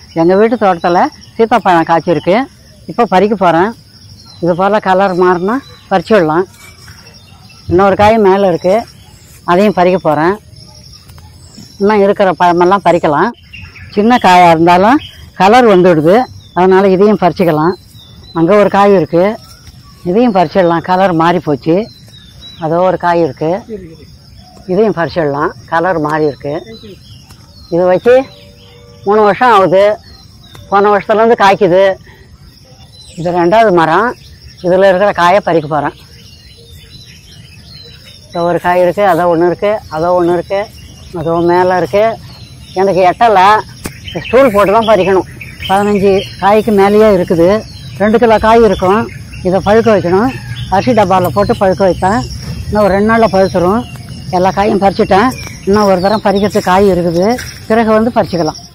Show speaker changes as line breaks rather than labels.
எங்கள் வீட்டு தோட்டத்தில் சீத்தாப்பழம் காய்ச்சிருக்கு இப்போ பறிக்க போகிறேன் இது போல் கலர் மாறினா பறிச்சு விடலாம் இன்னொரு காய் மேலே இருக்குது அதையும் பறிக்க போகிறேன் இன்னும் இருக்கிற பழமெல்லாம் பறிக்கலாம் சின்ன காயாக இருந்தாலும் கலர் வந்துடுது அதனால் இதையும் பறிச்சுக்கலாம் அங்கே ஒரு காய் இருக்குது இதையும் பறிச்சிடலாம் கலர் மாறி போச்சு அதோ ஒரு காய் இருக்குது இதையும் பறிச்சிடலாம் கலர் மாறி இருக்கு இது வச்சு மூணு வருஷம் ஆகுது போன வருஷத்துலேருந்து காய்க்குது இது ரெண்டாவது மரம் இதில் இருக்கிற காயை பறிக்க போகிறேன் இதோ ஒரு காய் இருக்குது அதோ ஒன்று இருக்குது அதோ ஒன்று இருக்குது அதோ மேலே இருக்குது எனக்கு எட்டலை ஸ்டூல் போட்டு தான் பறிக்கணும் பதினஞ்சு காய்க்கு மேலேயே இருக்குது ரெண்டு கிலோ காய் இருக்கும் இதை பழுக்க வைக்கணும் அரிசி டப்பாவில் போட்டு பழுக்க வைப்பேன் இன்னும் ஒரு ரெண்டு நாளில் பழுத்துரும் எல்லா காயும் பறிச்சுட்டேன் இன்னும் ஒரு தரம் பறிக்கிறதுக்கு காய் இருக்குது பிறகு வந்து பறிச்சுக்கலாம்